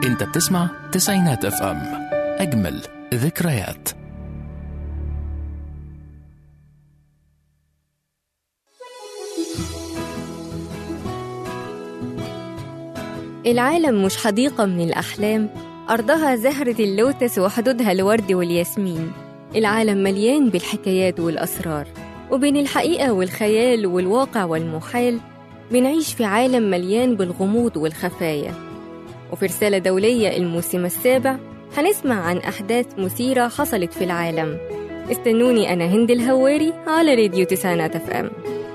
انت بتسمع تسعينات اف ام اجمل ذكريات العالم مش حديقة من الأحلام أرضها زهرة اللوتس وحدودها الورد والياسمين العالم مليان بالحكايات والأسرار وبين الحقيقة والخيال والواقع والمحال بنعيش في عالم مليان بالغموض والخفايا وفي رسالة دولية الموسم السابع هنسمع عن أحداث مثيرة حصلت في العالم استنوني أنا هند الهواري على راديو تسعينات اف ام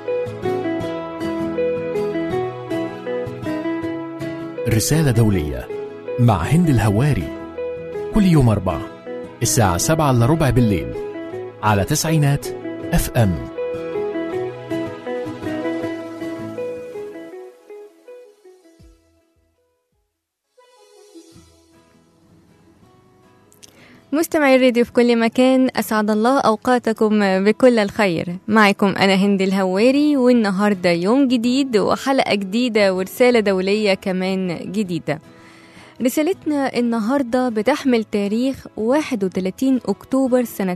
رسالة دولية مع هند الهواري كل يوم أربعة الساعة سبعة إلا ربع بالليل على تسعينات اف ام مستمعي الراديو في كل مكان أسعد الله أوقاتكم بكل الخير معكم أنا هند الهواري والنهاردة يوم جديد وحلقة جديدة ورسالة دولية كمان جديدة رسالتنا النهاردة بتحمل تاريخ 31 أكتوبر سنة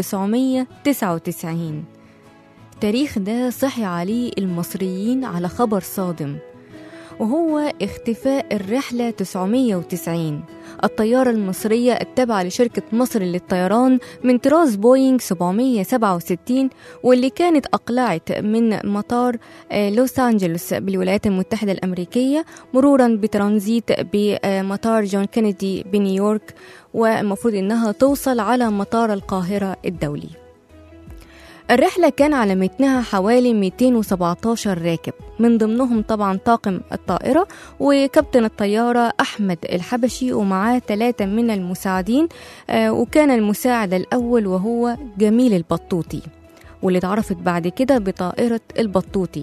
1999 التاريخ ده صحي عليه المصريين على خبر صادم وهو اختفاء الرحلة 990 الطيارة المصرية التابعة لشركة مصر للطيران من طراز بوينغ 767 واللي كانت أقلعت من مطار آه، لوس أنجلوس بالولايات المتحدة الأمريكية مرورا بترانزيت بمطار جون كينيدي بنيويورك والمفروض إنها توصل على مطار القاهرة الدولي الرحلة كان على متنها حوالي 217 راكب من ضمنهم طبعا طاقم الطائرة وكابتن الطيارة أحمد الحبشي ومعاه ثلاثة من المساعدين آه، وكان المساعد الأول وهو جميل البطوطي واللي اتعرفت بعد كده بطائرة البطوطي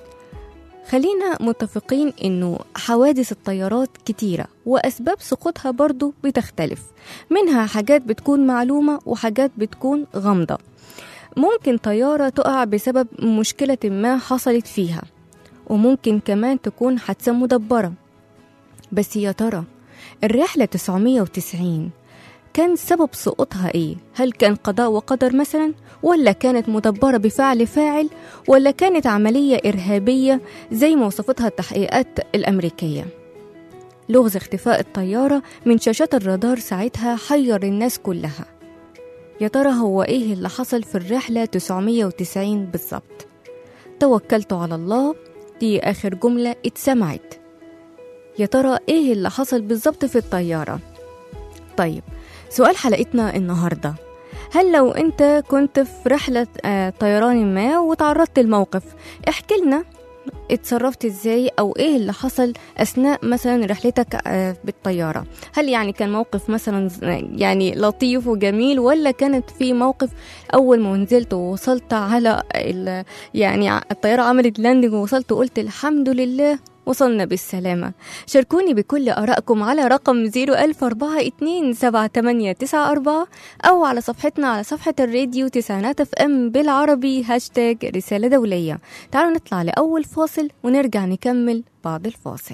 خلينا متفقين انه حوادث الطيارات كتيرة واسباب سقوطها برضو بتختلف منها حاجات بتكون معلومة وحاجات بتكون غامضة ممكن طيارة تقع بسبب مشكلة ما حصلت فيها وممكن كمان تكون حادثة مدبرة بس يا ترى الرحلة 990 كان سبب سقوطها ايه؟ هل كان قضاء وقدر مثلا؟ ولا كانت مدبرة بفعل فاعل؟ ولا كانت عملية إرهابية زي ما وصفتها التحقيقات الأمريكية؟ لغز اختفاء الطيارة من شاشات الرادار ساعتها حير الناس كلها يا ترى هو ايه اللي حصل في الرحلة 990 بالظبط توكلت على الله دي آخر جملة اتسمعت يا ترى ايه اللي حصل بالظبط في الطيارة طيب سؤال حلقتنا النهاردة هل لو انت كنت في رحلة آه، طيران ما وتعرضت لموقف احكي لنا اتصرفت ازاي او ايه اللي حصل اثناء مثلا رحلتك آه، بالطياره هل يعني كان موقف مثلا ز- يعني لطيف وجميل ولا كانت في موقف اول ما نزلت ووصلت على ال- يعني ع- الطياره عملت لاندنج ووصلت وقلت الحمد لله وصلنا بالسلامة شاركوني بكل آرائكم على رقم 01042 أو على صفحتنا على صفحة الراديو تسعينات اف ام بالعربي هاشتاج رسالة دولية تعالوا نطلع لأول فاصل ونرجع نكمل بعد الفاصل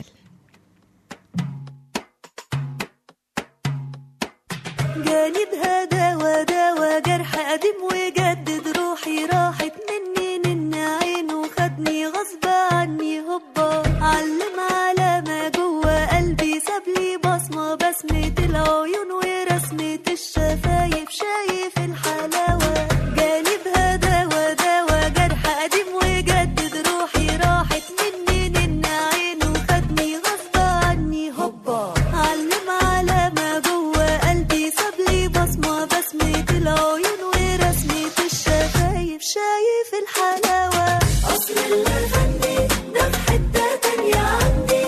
جاني بهداوى داوى جرح قديم وجدد روحي راحت مني نن عينه خدني غصب عني هوبا علم على ما جوه قلبي سابلي بصمة بسمة العيون ورسمة الشفايف شايف الحلاوة جاني بهداوى داوى جرح قديم وجدد روحي راحت مني نن عينه خدني غصب عني هوبا علم على ما جوه قلبي سابلي بصمة بسمة العيون ورسمة الشفايف شايف الحلاوة أصل اللي غني ده في حتة تانية عندي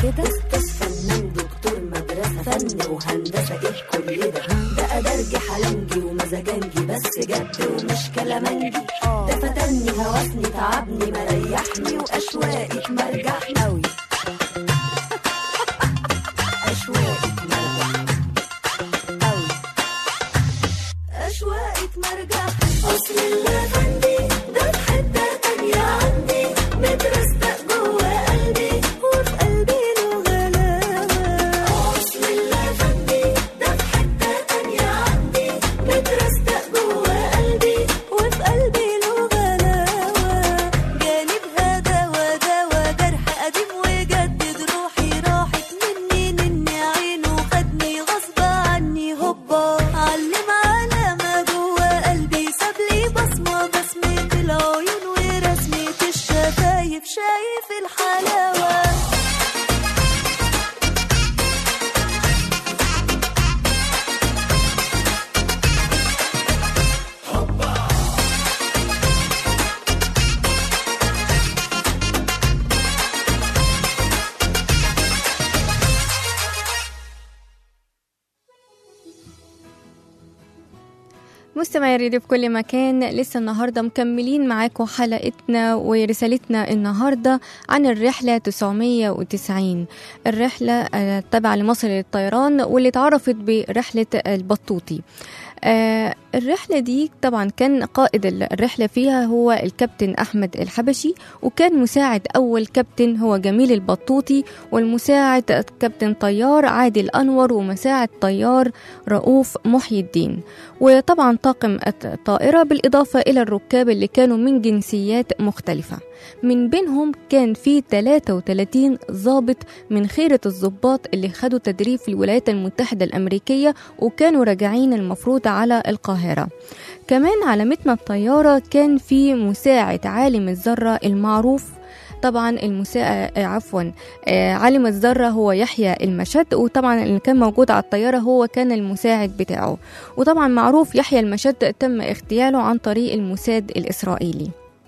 كده استاذ فنان دكتور مدرسة فن وهندسة ايه كل ده ده أدرجي حلنجي ومزاجنجي بس جد ومش كلامنجي ده فتني هوسني تعبني مريحني وأشواقك مرجحني أوي أشواقك مرجحني أوي أشواقك مرجحني أصل اللافندي ده في حتة تانية عندي مترستق جوا قلبي وفي قلبي له غلاوة أصل اللافندي ده في حتة تانية عندي مترستق جوا قلبي وفي قلبي له غلاوة جانبها دوا دوا جرح قديم وجدد روحي راحت مني نني عينه خدني غصب عني هوبا علم علامة جوا قلبي ساب لي بصمة بسمة العيون ورسمة الشفايف شايف الحلاوة مستمعي الراديو في كل مكان لسه النهارده مكملين معاكم حلقتنا ورسالتنا النهارده عن الرحله 990 الرحله آه، التابعه لمصر للطيران واللي اتعرفت برحله البطوطي آه، الرحلة دي طبعا كان قائد الرحلة فيها هو الكابتن أحمد الحبشي وكان مساعد أول كابتن هو جميل البطوطي والمساعد كابتن طيار عادل أنور ومساعد طيار رؤوف محي الدين وطبعا طاقم الطائرة بالإضافة إلى الركاب اللي كانوا من جنسيات مختلفة من بينهم كان في 33 ضابط من خيرة الضباط اللي خدوا تدريب في الولايات المتحدة الأمريكية وكانوا راجعين المفروض على القاهرة كمان على متن الطيارة كان في مساعد عالم الذرة المعروف طبعا المساعد عفوا آه، عالم الذرة هو يحيى المشد وطبعا اللي كان موجود على الطيارة هو كان المساعد بتاعه وطبعا معروف يحيى المشد تم اغتياله عن طريق الموساد الإسرائيلي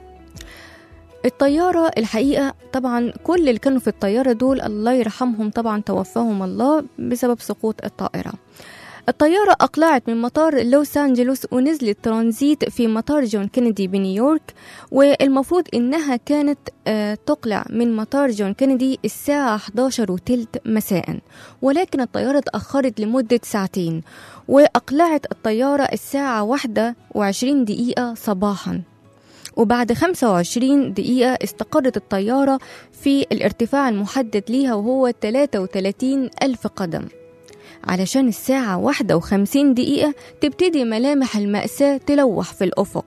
الطيارة الحقيقة طبعا كل اللي كانوا في الطيارة دول الله يرحمهم طبعا توفاهم الله بسبب سقوط الطائرة الطيارة أقلعت من مطار لوس أنجلوس ونزلت ترانزيت في مطار جون كينيدي بنيويورك والمفروض إنها كانت آه، تقلع من مطار جون كينيدي الساعة 11 وتلت مساء ولكن الطيارة اتأخرت لمدة ساعتين وأقلعت الطيارة الساعة واحدة وعشرين دقيقة صباحا وبعد 25 دقيقة استقرت الطيارة في الارتفاع المحدد ليها وهو 33 ألف قدم علشان الساعة واحدة وخمسين دقيقة تبتدي ملامح المأساة تلوح في الأفق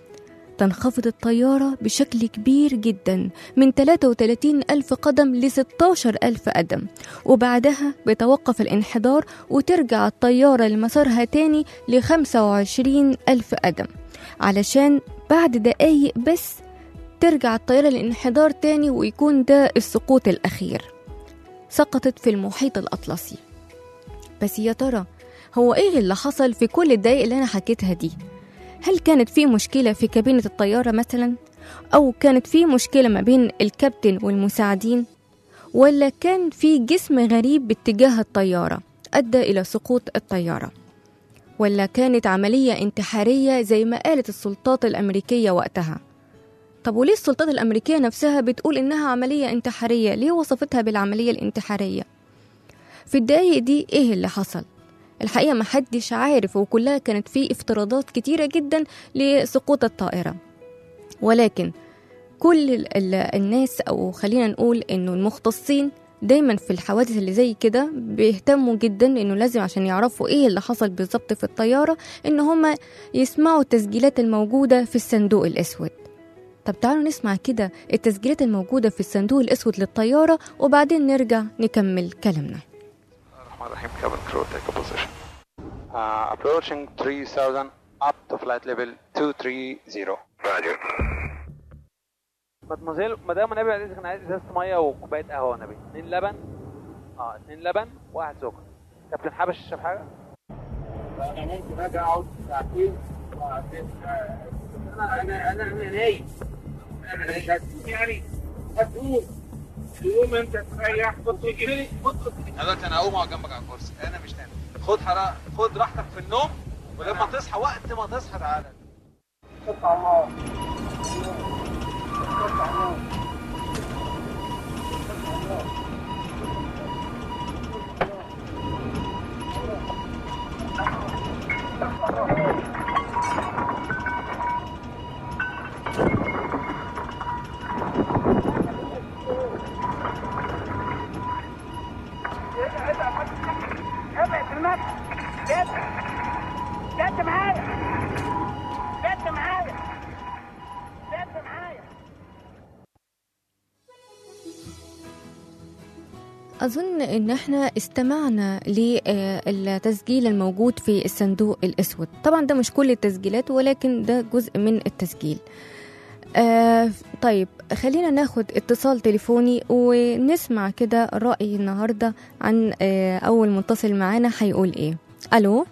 تنخفض الطيارة بشكل كبير جدا من 33 ألف قدم ل 16 ألف قدم وبعدها بيتوقف الانحدار وترجع الطيارة لمسارها تاني ل 25 ألف قدم علشان بعد دقايق بس ترجع الطيارة للانحدار تاني ويكون ده السقوط الأخير سقطت في المحيط الأطلسي بس يا ترى هو ايه اللي حصل في كل الدقايق اللي انا حكيتها دي هل كانت في مشكله في كابينه الطياره مثلا او كانت في مشكله ما بين الكابتن والمساعدين ولا كان في جسم غريب باتجاه الطياره ادى الى سقوط الطياره ولا كانت عمليه انتحاريه زي ما قالت السلطات الامريكيه وقتها طب وليه السلطات الامريكيه نفسها بتقول انها عمليه انتحاريه ليه وصفتها بالعمليه الانتحاريه في الدقايق دي ايه اللي حصل الحقيقة محدش عارف وكلها كانت في افتراضات كتيرة جدا لسقوط الطائرة ولكن كل ال- ال- الناس أو خلينا نقول إنه المختصين دايما في الحوادث اللي زي كده بيهتموا جدا انه لازم عشان يعرفوا ايه اللي حصل بالظبط في الطياره ان هما يسمعوا التسجيلات الموجوده في الصندوق الاسود طب تعالوا نسمع كده التسجيلات الموجوده في الصندوق الاسود للطياره وبعدين نرجع نكمل كلامنا الرحمن الرحيم cabin crew take a position uh, approaching 3000 up to flight level 230 Roger مدموزيل مدام نبي بعد اذنك انا عايز ازازه ميه وكوبايه قهوه يا نبي اتنين لبن اه اتنين لبن واحد سكر كابتن حبش شاف حاجه انا ممكن اجي اقعد ساعتين وبعدين انا انا انا انا نايم انا مش هتقوم يعني هتقوم تقوم انت تريح خد تجري خد دلوقتي انا هقوم اقعد جنبك على الكرسي انا مش نايم خد حرا... خد راحتك في النوم ولما تصحى وقت ما تصحى تعالى قطع الله ابعد في المكتب جد جد معايا جد معايا جد معايا أظن إن إحنا استمعنا للتسجيل الموجود في الصندوق الأسود طبعا ده مش كل التسجيلات ولكن ده جزء من التسجيل آه طيب خلينا ناخد اتصال تليفوني ونسمع كده رأي النهاردة عن آه أول متصل معانا هيقول إيه ألو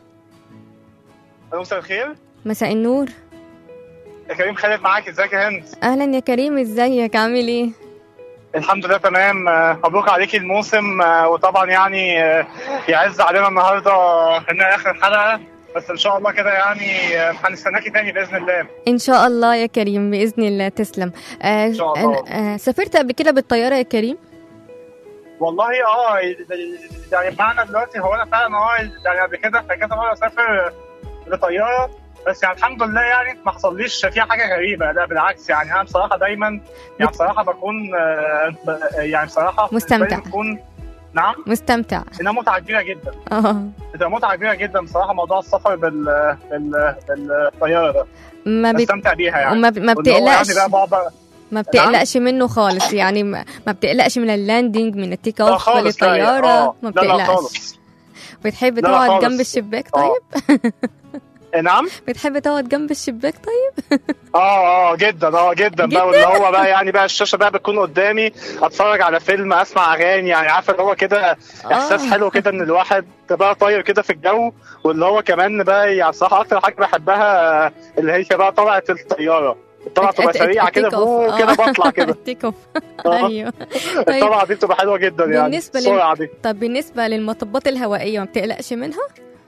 مساء الخير مساء النور يا كريم خالد معاك ازيك يا هند أهلا يا كريم إزيك عامل إيه الحمد لله تمام آه، مبروك عليكي الموسم آه، وطبعا يعني آه، يعز علينا النهارده انها اخر حلقه بس ان شاء الله كده يعني آه، هنستناكي تاني باذن الله إن شاء الله يا كريم بإذن الله تسلم آه إن شاء الله. أنا- آه سافرت قبل كده بالطيارة يا كريم والله اه يعني معنى دلوقتي هو انا فعلا اه يعني قبل كده كذا مره اسافر بطياره بس يعني الحمد لله يعني ما حصليش فيها حاجه غريبه لا بالعكس يعني انا بصراحه دايما يعني بصراحه بكون آه، ب- يعني بصراحه بالنسبة لي مستمتع. بتكون نعم مستمتع انها متعه كبيره جدا اه بتبقى متعه كبيره جدا بصراحه موضوع السفر بال بال بالطياره ده ما بت... بستمتع بيها يعني وما ب... ما واللي هو بتقلقش يعني بقى بقى ما بتقلقش منه خالص يعني ما ما بتقلقش من اللاندنج من التيك لا اوف خالص لا للطياره آه، ما لا لا بتقلقش خالص بتحب لا لا تقعد خالص. جنب الشباك آه. طيب إيه نعم بتحب تقعد جنب الشباك طيب اه اه جدا اه جدا بقى واللي هو بقى يعني بقى الشاشه بقى بتكون قدامي اتفرج على فيلم اسمع اغاني يعني عارفه اللي هو كده احساس آه. حلو كده ان الواحد بقى طاير كده في الجو واللي هو كمان بقى يعني صراحه اكتر حاجه بحبها اللي هي بقى طلعه الطياره الطلعه الت- تبقى الت- سريعه كده التيك أوف. فوق آه. كده بطلع كده التيك اوف آه. ايوه طيب الطلعه دي بتبقى حلوه جدا يعني بالنسبة لل- السرعه دي طب بالنسبه للمطبات الهوائيه ما بتقلقش منها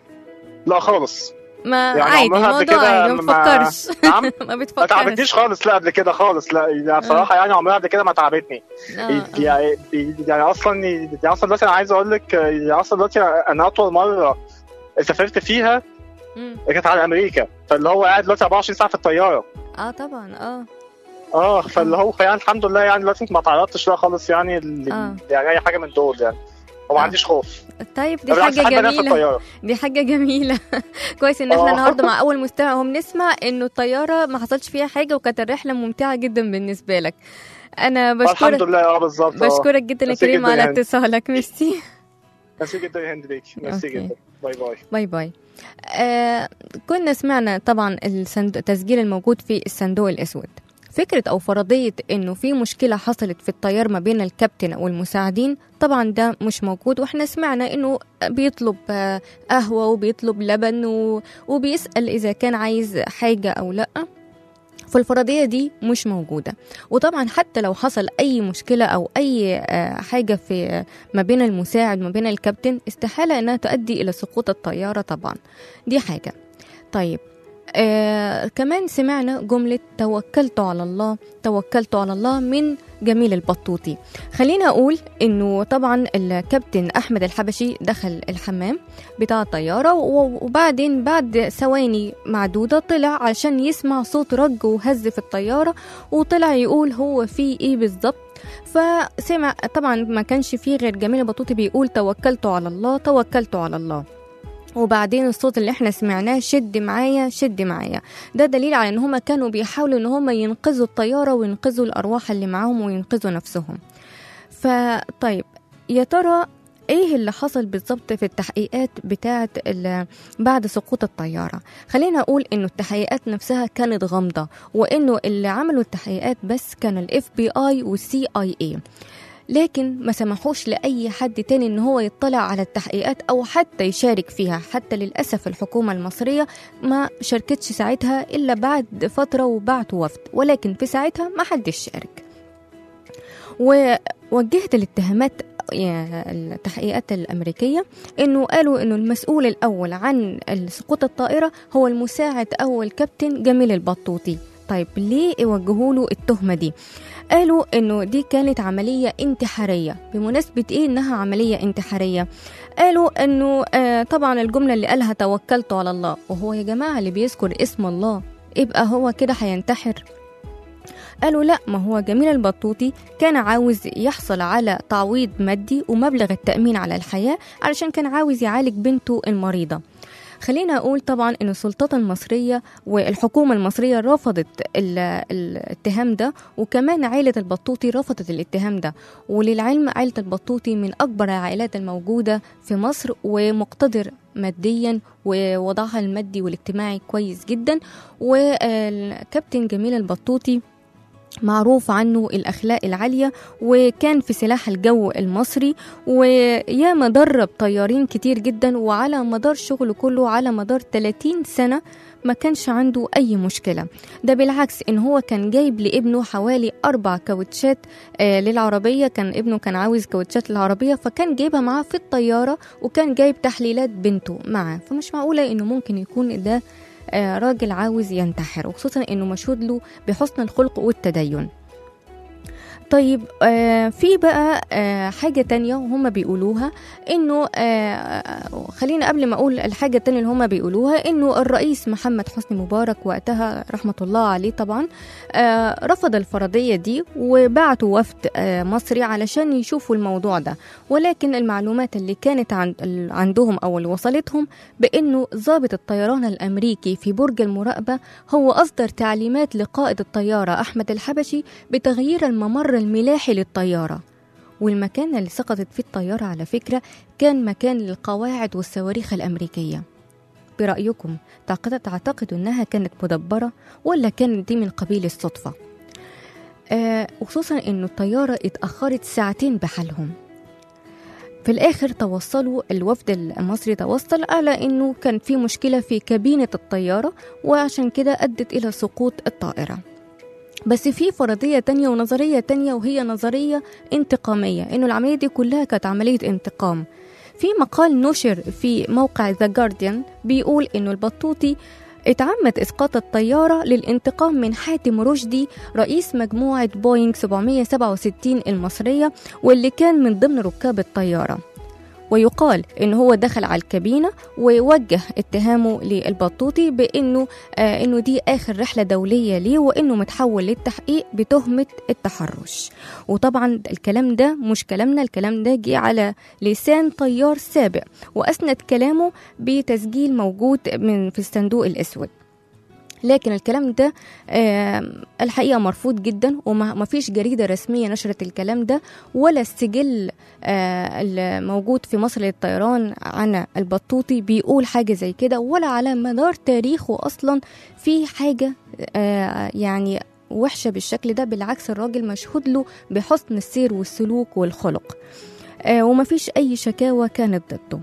لا خالص ما يعني عادي عمرها قبل الموضوع كده عادي ما ما- بتفكرش نعم ما ما بتفكرش تعبتنيش خالص لا قبل كده خالص لا يعني بصراحه يعني عمرها قبل كده ما تعبتني آه، آه. يعني يعني اصلا يعني اصلا دلوقتي انا عايز اقول لك يعني اصلا دلوقتي انا اطول مره سافرت فيها مم. كانت على امريكا فاللي هو قاعد دلوقتي 24 ساعه في الطياره اه طبعا اه اه فاللي هو يعني الحمد لله يعني دلوقتي ما تعرضتش لا خالص يعني ل- آه. يعني اي حاجه من دول يعني وما آه. عنديش خوف طيب دي بالعكس حاجه حابب انام في جميله الطياره دي حاجة جميلة كويس ان احنا آه. النهارده مع اول مستمع وهم نسمع انه الطيارة ما حصلش فيها حاجة وكانت الرحلة ممتعة جدا بالنسبة لك انا الحمد بشكرك لله اه بالظبط آه. بشكرك جدا يا ميرسي كريم جدا على يا هند. اتصالك ميرسي ميرسي جدا يا هند ليك ميرسي أوكي. جدا باي باي باي باي آه كنا سمعنا طبعا الصندوق التسجيل الموجود في الصندوق الاسود فكرة أو فرضية إنه في مشكلة حصلت في الطيار ما بين الكابتن والمساعدين طبعا ده مش موجود وإحنا سمعنا إنه بيطلب آه، قهوة وبيطلب لبن و... وبيسأل إذا كان عايز حاجة أو لأ فالفرضية دي مش موجودة وطبعا حتى لو حصل أي مشكلة أو أي آه، حاجة في ما بين المساعد ما بين الكابتن استحالة إنها تؤدي إلى سقوط الطيارة طبعا دي حاجة طيب آه كمان سمعنا جملة توكلت على الله توكلت على الله من جميل البطوطي خلينا أقول إنه طبعا الكابتن أحمد الحبشي دخل الحمام بتاع الطيارة و- وبعدين بعد ثواني معدودة طلع علشان يسمع صوت رج وهز في الطيارة وطلع يقول هو في إيه بالظبط فسمع طبعا ما كانش فيه غير جميل البطوطي بيقول توكلت على الله توكلت على الله وبعدين الصوت اللي احنا سمعناه شد معايا شد معايا ده دليل على ان هما كانوا بيحاولوا ان هما ينقذوا الطيارة وينقذوا الارواح اللي معاهم وينقذوا نفسهم فطيب يا ترى ايه اللي حصل بالظبط في التحقيقات بتاعه ال- بعد سقوط الطياره خلينا اقول انه التحقيقات نفسها كانت غامضه وانه اللي عملوا التحقيقات بس كان الاف بي اي والسي اي اي لكن ما سمحوش لأي حد تاني إن هو يطلع على التحقيقات أو حتى يشارك فيها حتى للأسف الحكومة المصرية ما شاركتش ساعتها إلا بعد فترة وبعتوا وفد ولكن في ساعتها ما حدش شارك ووجهت الاتهامات يعني التحقيقات الأمريكية إنه قالوا إنه المسؤول الأول عن سقوط الطائرة هو المساعد أول كابتن جميل البطوطي طيب ليه يوجهوا له التهمة دي؟ قالوا إنه دي كانت عملية انتحارية بمناسبة إيه إنها عملية انتحارية؟ قالوا إنه آه طبعا الجملة اللي قالها توكلت على الله وهو يا جماعة اللي بيذكر اسم الله يبقى هو كده هينتحر قالوا لا ما هو جميل البطوطي كان عاوز يحصل على تعويض مادي ومبلغ التأمين على الحياة علشان كان عاوز يعالج بنته المريضة خلينا أقول طبعا أن السلطات المصرية والحكومة المصرية رفضت ال- الاتهام ده وكمان عائلة البطوطي رفضت الاتهام ده وللعلم عائلة البطوطي من أكبر العائلات الموجودة في مصر ومقتدر ماديا ووضعها المادي والاجتماعي كويس جدا والكابتن جميل البطوطي معروف عنه الأخلاق العالية وكان في سلاح الجو المصري وياما درب طيارين كتير جدا وعلى مدار شغله كله على مدار 30 سنة ما كانش عنده أي مشكلة ده بالعكس إن هو كان جايب لابنه حوالي أربع كاوتشات آه للعربية كان ابنه كان عاوز كاوتشات للعربية فكان جايبها معاه في الطيارة وكان جايب تحليلات بنته معاه فمش معقولة إنه ممكن يكون ده آه، راجل عاوز ينتحر وخصوصا انه مشهود له بحسن الخلق والتدين طيب آه في بقى آه حاجة تانية وهم بيقولوها انه آه خلينا قبل ما اقول الحاجة التانية اللي هم بيقولوها انه الرئيس محمد حسني مبارك وقتها رحمة الله عليه طبعا آه رفض الفرضية دي وبعتوا وفد آه مصري علشان يشوفوا الموضوع ده ولكن المعلومات اللي كانت عند ال- عندهم او اللي وصلتهم بانه ضابط الطيران الامريكي في برج المراقبة هو اصدر تعليمات لقائد الطيارة احمد الحبشي بتغيير الممر الملاحي للطيارة والمكان اللي سقطت فيه الطيارة على فكرة كان مكان للقواعد والصواريخ الأمريكية برأيكم تعتقد تعتقدوا إنها كانت مدبرة ولا كانت دي من قبيل الصدفة آه وخصوصا إنه الطيارة اتأخرت ساعتين بحالهم في الآخر توصلوا الوفد المصري توصل على إنه كان في مشكلة في كابينة الطيارة وعشان كده أدت إلى سقوط الطائرة بس في فرضية تانية ونظرية تانية وهي نظرية انتقامية إنه العملية دي كلها كانت عملية انتقام في مقال نشر في موقع ذا جارديان بيقول إنه البطوطي اتعمد إسقاط الطيارة للانتقام من حاتم رشدي رئيس مجموعة بوينغ 767 المصرية واللي كان من ضمن ركاب الطيارة ويقال ان هو دخل على الكابينه ووجه اتهامه للبطوطي بانه آه انه دي اخر رحله دوليه ليه وانه متحول للتحقيق بتهمه التحرش وطبعا الكلام ده مش كلامنا الكلام ده جه على لسان طيار سابق واسند كلامه بتسجيل موجود من في الصندوق الاسود لكن الكلام ده آه الحقيقة مرفوض جدا وما فيش جريدة رسمية نشرت الكلام ده ولا السجل آه الموجود في مصر للطيران عن البطوطي بيقول حاجة زي كده ولا على مدار تاريخه أصلا في حاجة آه يعني وحشة بالشكل ده بالعكس الراجل مشهود له بحسن السير والسلوك والخلق آه وما فيش أي شكاوى كانت ضده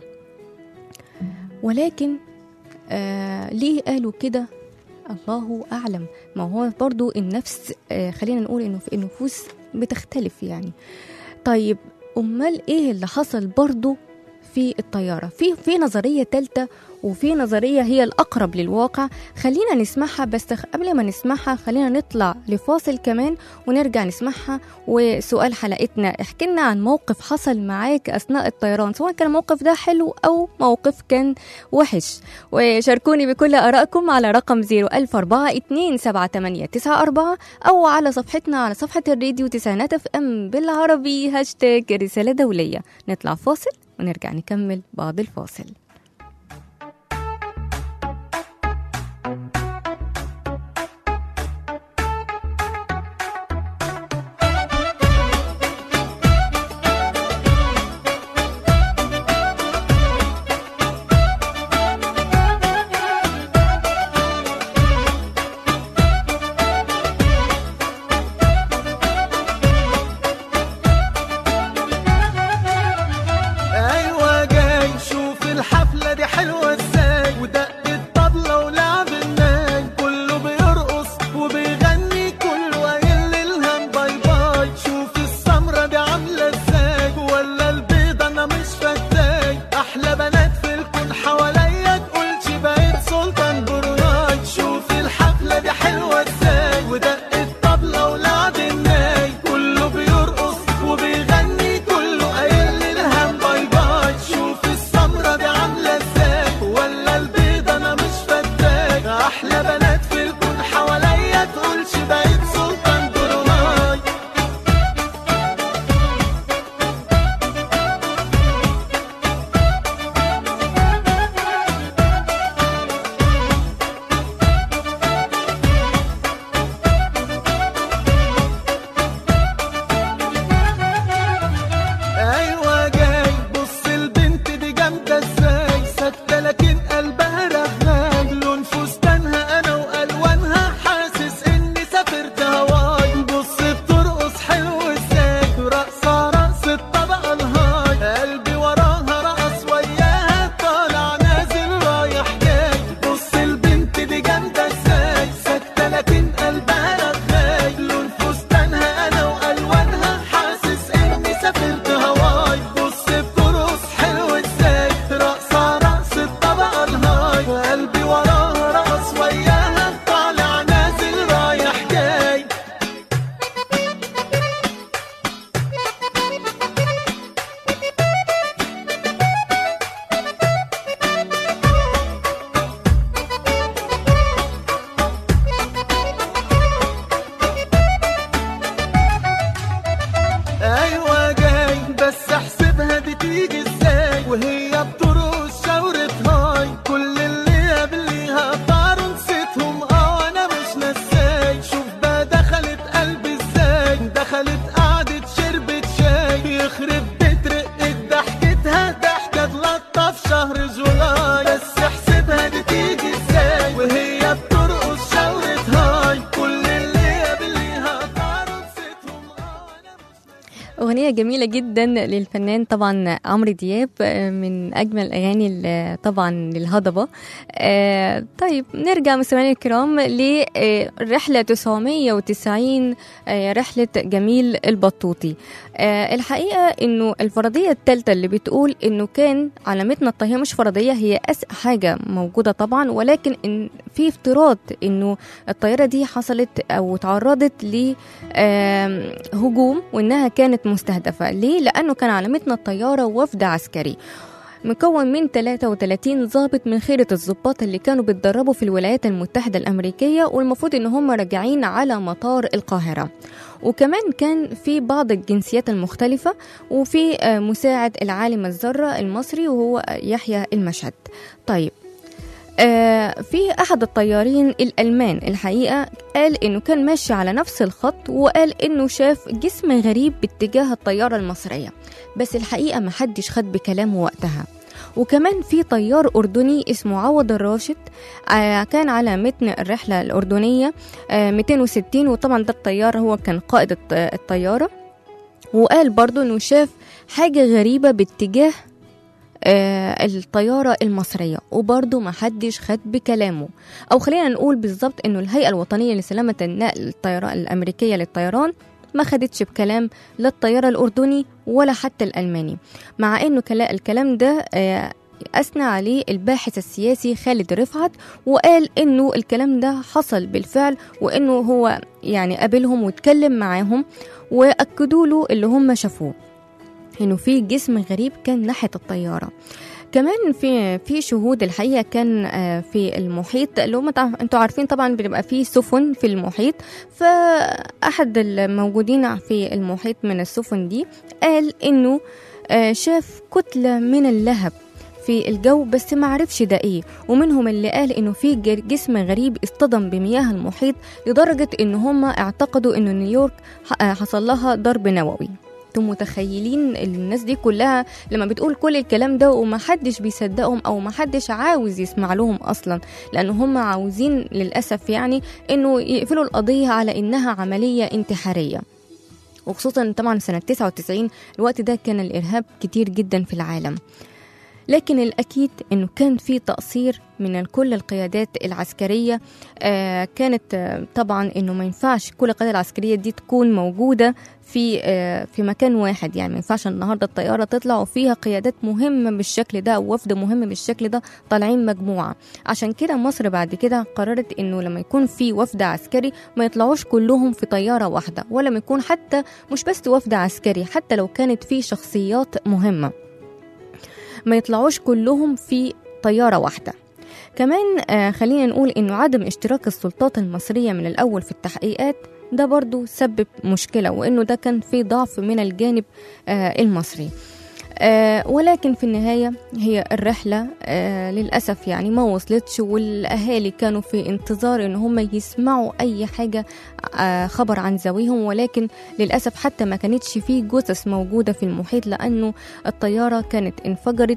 ولكن آه ليه قالوا كده الله أعلم ما هو برضو النفس آه خلينا نقول إنه في النفوس بتختلف يعني طيب أمال إيه اللي حصل برضو في الطيارة في في نظرية تالتة وفي نظرية هي الأقرب للواقع خلينا نسمعها بس قبل ما نسمعها خلينا نطلع لفاصل كمان ونرجع نسمعها وسؤال حلقتنا احكي لنا عن موقف حصل معاك أثناء الطيران سواء كان الموقف ده حلو أو موقف كان وحش وشاركوني بكل آرائكم على رقم 010427894 أو على صفحتنا على صفحة الراديو تسعينات اف ام بالعربي هاشتاج رسالة دولية نطلع فاصل ونرجع نكمل بعد الفاصل ايوه جاي شوف الحق تيجي ازاي وهي بترقص شاورة هاي كل اللي قبليها طاروا نسيتهم اه انا مش نساي شوف بقى دخلت قلبي ازاي دخلت قعدت شربت شاي يخرب بيت رقة ضحكتها ضحكة تلطف شهر جولاي بس احسبها دي تيجي ازاي وهي بترقص شاورة هاي كل اللي قبليها طاروا نسيتهم اه انا مش أغنية جميلة جدا للفنان طبعا عمرو دياب آه، من أجمل الأغاني ال- طبعا للهضبة آه، طيب نرجع مستمعينا الكرام للرحلة 990 آه، رحلة جميل البطوطي آه، الحقيقة إنه الفرضية الثالثة اللي بتقول إنه كان علامتنا الطهية مش فرضية هي أسأل حاجة موجودة طبعا ولكن إن في افتراض إنه الطيارة دي حصلت أو تعرضت ل آم، هجوم وانها كانت مستهدفه ليه لانه كان علامتنا الطياره وفد عسكري مكون من 33 ضابط من خيرة الضباط اللي كانوا بيتدربوا في الولايات المتحدة الأمريكية والمفروض إن هم راجعين على مطار القاهرة وكمان كان في بعض الجنسيات المختلفة وفي آه، مساعد العالم الذرة المصري وهو يحيى المشهد طيب آه، في احد الطيارين الالمان الحقيقه قال انه كان ماشي على نفس الخط وقال انه شاف جسم غريب باتجاه الطياره المصريه بس الحقيقه ما حدش خد بكلامه وقتها وكمان في طيار أردني اسمه عوض الراشد آه، كان على متن الرحلة الأردنية آه، 260 وطبعا ده الطيار هو كان قائد الط- الطيارة وقال برضو انه شاف حاجة غريبة باتجاه آه، الطيارة المصرية وبرضه ما حدش خد بكلامه أو خلينا نقول بالظبط إنه الهيئة الوطنية لسلامة النقل الطيران الأمريكية للطيران ما خدتش بكلام لا الطيارة الأردني ولا حتى الألماني مع إنه كلا- الكلام ده آه، أثنى عليه الباحث السياسي خالد رفعت وقال إنه الكلام ده حصل بالفعل وإنه هو يعني قابلهم واتكلم معاهم وأكدوا له اللي هم شافوه انه في جسم غريب كان ناحيه الطياره كمان في في شهود الحقيقه كان آه، في المحيط اللي هم تع- انتوا عارفين طبعا بيبقى في سفن في المحيط فاحد الموجودين في المحيط من السفن دي قال انه آه، شاف كتله من اللهب في الجو بس ما عرفش ده ايه ومنهم اللي قال انه في جر- جسم غريب اصطدم بمياه المحيط لدرجه ان هم اعتقدوا انه نيويورك ح- آه، حصل لها ضرب نووي انتم متخيلين الناس دي كلها لما بتقول كل الكلام ده ومحدش بيصدقهم او محدش عاوز يسمع لهم اصلا لان هم عاوزين للاسف يعني انه يقفلوا القضيه على انها عمليه انتحاريه وخصوصا طبعا سنه 99 الوقت ده كان الارهاب كتير جدا في العالم لكن الأكيد أنه كان في تقصير من كل القيادات العسكرية آه كانت آه طبعا أنه ما ينفعش كل القيادة العسكرية دي تكون موجودة في آه في مكان واحد يعني ما ينفعش النهارده الطيارة تطلع وفيها قيادات مهمة بالشكل ده أو وفد مهم بالشكل ده طالعين مجموعة عشان كده مصر بعد كده قررت أنه لما يكون في وفد عسكري ما يطلعوش كلهم في طيارة واحدة ولا ما يكون حتى مش بس وفد عسكري حتى لو كانت في شخصيات مهمة ما يطلعوش كلهم في طيارة واحدة كمان آه خلينا نقول انه عدم اشتراك السلطات المصرية من الاول في التحقيقات ده برضو سبب مشكلة وانه ده كان في ضعف من الجانب آه المصري آه ولكن في النهاية هي الرحلة آه للأسف يعني ما وصلتش والأهالي كانوا في انتظار إن هم يسمعوا أي حاجة آه خبر عن ذويهم ولكن للأسف حتى ما كانتش فيه جثث موجودة في المحيط لأنه الطيارة كانت انفجرت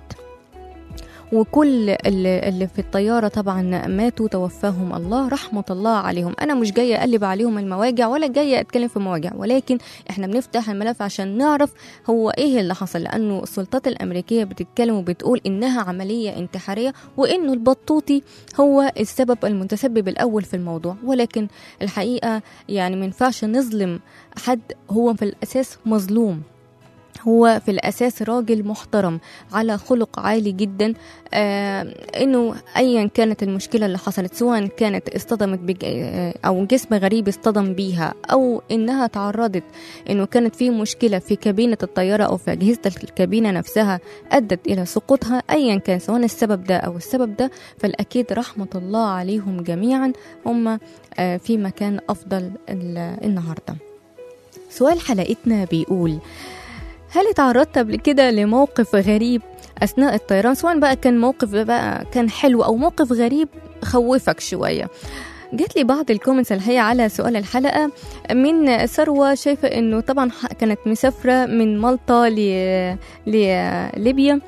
وكل اللي اللي في الطيارة طبعا ماتوا توفاهم الله رحمة الله عليهم أنا مش جاية أقلب عليهم المواجع ولا جاية أتكلم في مواجع ولكن إحنا بنفتح الملف عشان نعرف هو إيه اللي حصل لأنه السلطات الأمريكية بتتكلم وبتقول إنها عملية انتحارية وإنه البطوطي هو السبب المتسبب الأول في الموضوع ولكن الحقيقة يعني ما ينفعش نظلم حد هو في الأساس مظلوم هو في الأساس راجل محترم على خلق عالي جدا آه إنه أيا كانت المشكلة اللي حصلت سواء كانت اصطدمت بج... آه أو جسم غريب اصطدم بيها أو إنها تعرضت إنه كانت في مشكلة في كابينة الطيارة أو في أجهزة الكابينة نفسها أدت إلى سقوطها أيا كان سواء السبب ده أو السبب ده فالأكيد رحمة الله عليهم جميعا هم آه في مكان أفضل النهاردة سؤال حلقتنا بيقول هل اتعرضت قبل كده لموقف غريب اثناء الطيران سواء بقى كان موقف بقى كان حلو او موقف غريب خوفك شويه جات لي بعض الكومنتس الحقيقة على سؤال الحلقة من ثروة شايفة انه طبعا ح- كانت مسافرة من مالطا ل- لليبيا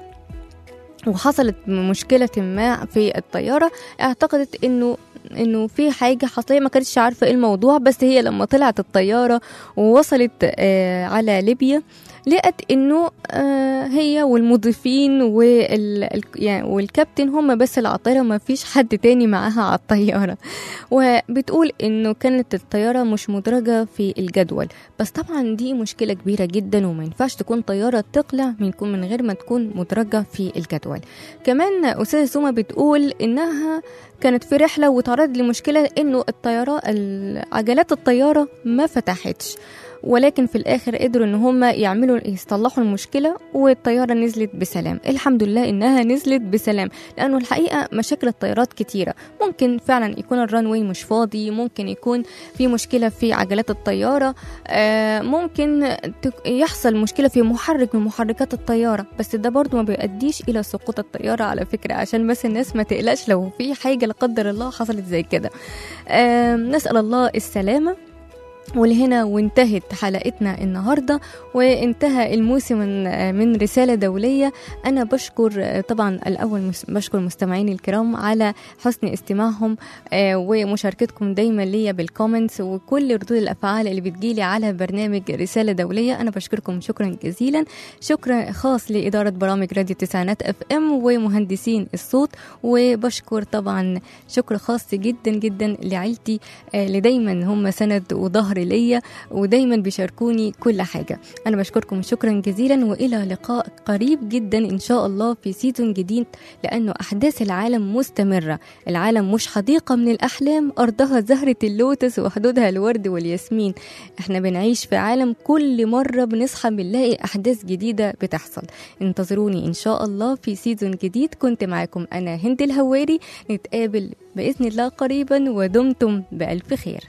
وحصلت مشكلة ما في الطيارة اعتقدت انه انه في حاجة حصلت ما كانتش عارفة ايه الموضوع بس هي لما طلعت الطيارة ووصلت آه على ليبيا لقت انه آه هي والمضيفين وال ال- يعني والكابتن هم بس اللي على الطياره ما فيش حد تاني معاها على الطياره وبتقول انه كانت الطياره مش مدرجه في الجدول بس طبعا دي مشكله كبيره جدا وما ينفعش تكون طياره تقلع من يكون من غير ما تكون مدرجه في الجدول كمان استاذه سوما بتقول انها كانت في رحله وتعرضت لمشكله انه الطياره ال- عجلات الطياره ما فتحتش ولكن في الاخر قدروا ان هم يعملوا يصلحوا المشكله والطياره نزلت بسلام الحمد لله انها نزلت بسلام لانه الحقيقه مشاكل الطيارات كتيره ممكن فعلا يكون الرانوي مش فاضي ممكن يكون في مشكله في عجلات الطياره آه، ممكن تك- يحصل مشكله في محرك من محركات الطياره بس ده برضو ما بيؤديش الى سقوط الطياره على فكره عشان بس الناس ما تقلقش لو في حاجه لا قدر الله حصلت زي كده آه، نسال الله السلامه ولهنا وانتهت حلقتنا النهارده وانتهى الموسم من من رساله دوليه انا بشكر طبعا الاول مس- بشكر مستمعيني الكرام على حسن استماعهم آه، ومشاركتكم دايما ليا بالكومنتس وكل ردود الافعال اللي بتجيلي على برنامج رساله دوليه انا بشكركم شكرا جزيلا شكرا خاص لاداره برامج راديو تسعينات اف ام ومهندسين الصوت وبشكر طبعا شكر خاص جدا جدا لعيلتي آه، اللي دايما هم سند وظهر ليا ودايما بيشاركوني كل حاجه انا بشكركم شكرا جزيلا والى لقاء قريب جدا ان شاء الله في سيزون جديد لانه احداث العالم مستمره العالم مش حديقه من الاحلام ارضها زهره اللوتس وحدودها الورد والياسمين احنا بنعيش في عالم كل مره بنصحى بنلاقي احداث جديده بتحصل انتظروني ان شاء الله في سيزون جديد كنت معاكم انا هند الهواري نتقابل باذن الله قريبا ودمتم بالف خير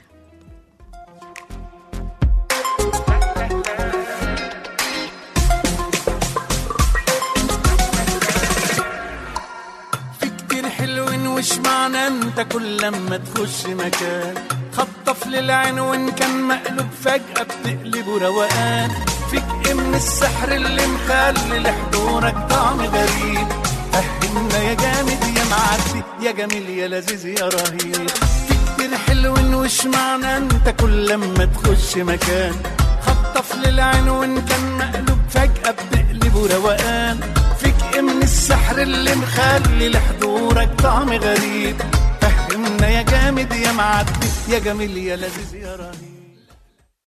كتير حلوين وش معنى انت كل لما تخش مكان خطف للعين وان كان مقلوب فجأة بتقلبه روقان فيك ايه من السحر اللي مخلي لحضورك طعم غريب فهمنا يا جامد يا معدي يا جميل يا لذيذ يا رهيب في كتير حلوين وش معنى انت كل لما تخش مكان خطف للعين وان كان مقلوب فجأة بتقلبه روقان فيك ايه من السحر اللي مخلي لحضورك طعم غريب فهمنا يا جامد يا معدي يا جميل يا لذيذ يا رهيب